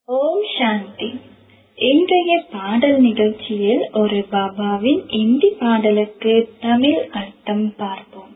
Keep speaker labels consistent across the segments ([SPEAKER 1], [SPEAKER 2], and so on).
[SPEAKER 1] ஓம் சாந்தி இன்றைய பாடல் நிகழ்ச்சியில் ஒரு பாபாவின் இந்தி பாடலுக்கு தமிழ் அர்த்தம் பார்ப்போம்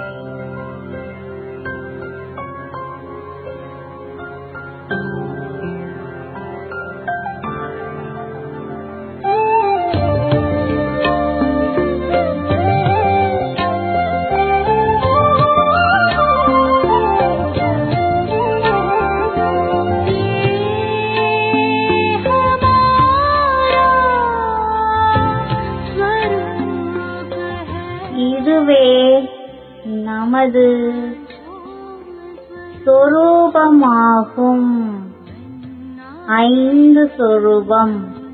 [SPEAKER 2] இதுவே நமது சொரூபமாகும் ஐந்து சொரூபம்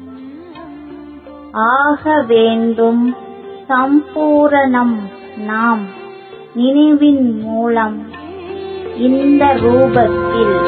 [SPEAKER 2] ஆக வேண்டும் சம்பூரணம் நாம் நினைவின் மூலம் இந்த ரூபத்தில்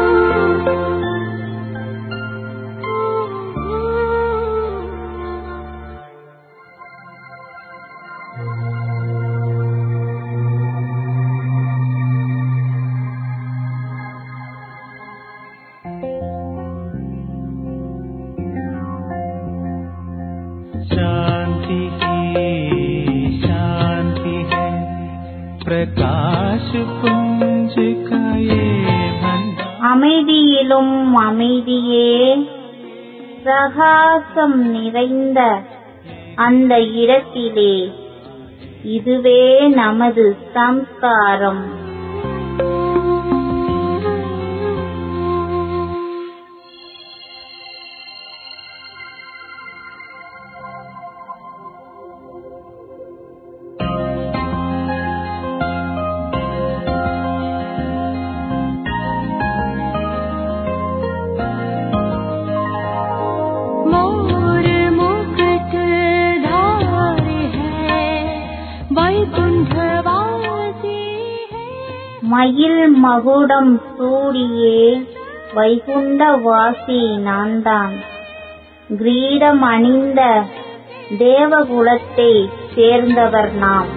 [SPEAKER 3] शांति ही शांति है प्रकाश पुंज का ये भंडार
[SPEAKER 2] அமைதியிலும் அமைதியே பிரகாசம் நிறைந்த அந்த இடத்திலே இதுவே நமது சம்ஸ்காரம்
[SPEAKER 4] मोर मुकुट धार है वैकुंठ वासी है
[SPEAKER 2] மயில் மகுடம் சூடியே வைகுண்ட வாசி நான்தான் கிரீடம் அணிந்த தேவகுலத்தை சேர்ந்தவர் நாம்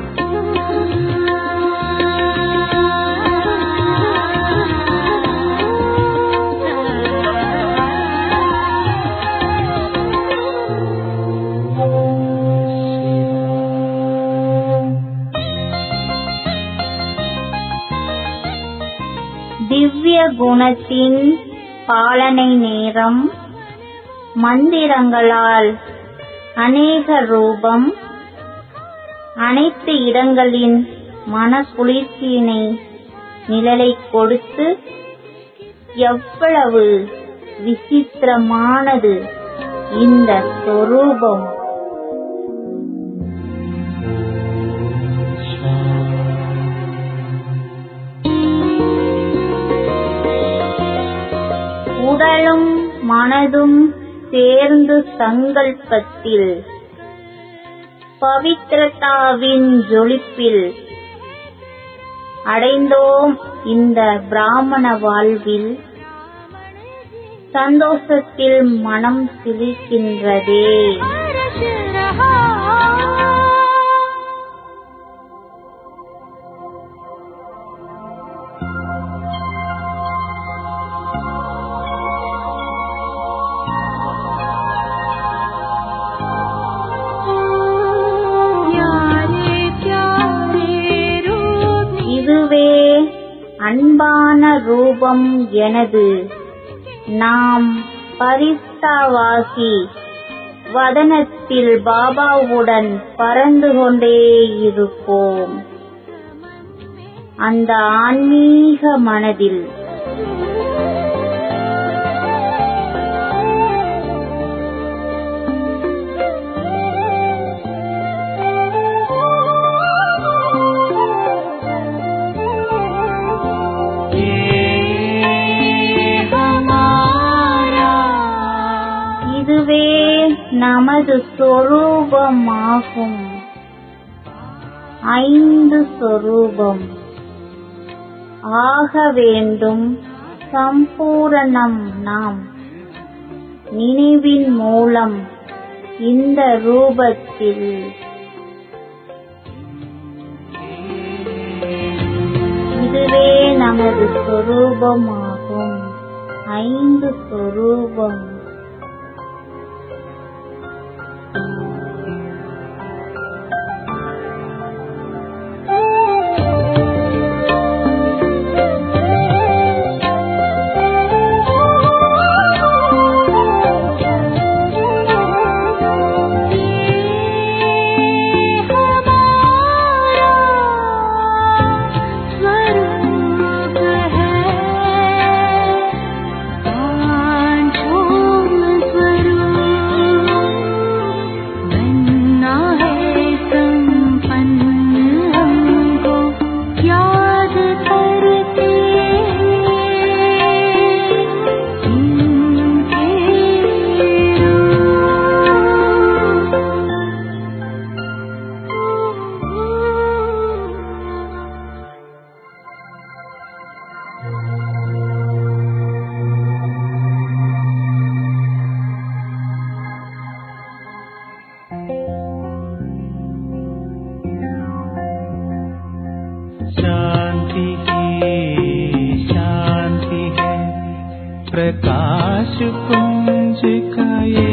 [SPEAKER 2] திவ்ய குணத்தின் பாலனை நேரம் மந்திரங்களால் அநேக ரூபம் அனைத்து இடங்களின் மனக்குளிர்ச்சியினை நிழலை கொடுத்து எவ்வளவு விசித்திரமானது இந்த சொரூபம் உடலும் மனதும் சேர்ந்து சங்கல்பத்தில் பவித்ரதாவின் ஜொலிப்பில் அடைந்தோம் இந்த பிராமண வாழ்வில் சந்தோஷத்தில் மனம் சிலிர்க்கின்றதே
[SPEAKER 4] बरस रहा प्यारे प्यारे रूप
[SPEAKER 2] இதுவே அன்பான ரூபம் எனது நாம் பரிஸ்தாவாகி வதனத்தில் பாபாவுடன் பறந்து கொண்டே இருப்போம் அந்த ஆன்மீக மனதில்
[SPEAKER 3] ये हमारा
[SPEAKER 2] இதுவே நமது சொரூபமாகும் ஐந்து சொரூபம் ஆக வேண்டும் சம்பூரணம் நாம் நினைவின் மூலம் இந்த ரூபத்தில் இதுவே நமது சொரூபமாகும் ஐந்து சொரூபம்
[SPEAKER 4] स्वरूप है पांचों स्वरूप बनना है संपन्न हमको याद करके इनके रूप
[SPEAKER 3] शान्ति ही शान्ति है प्रकाश पुञ्ज का ये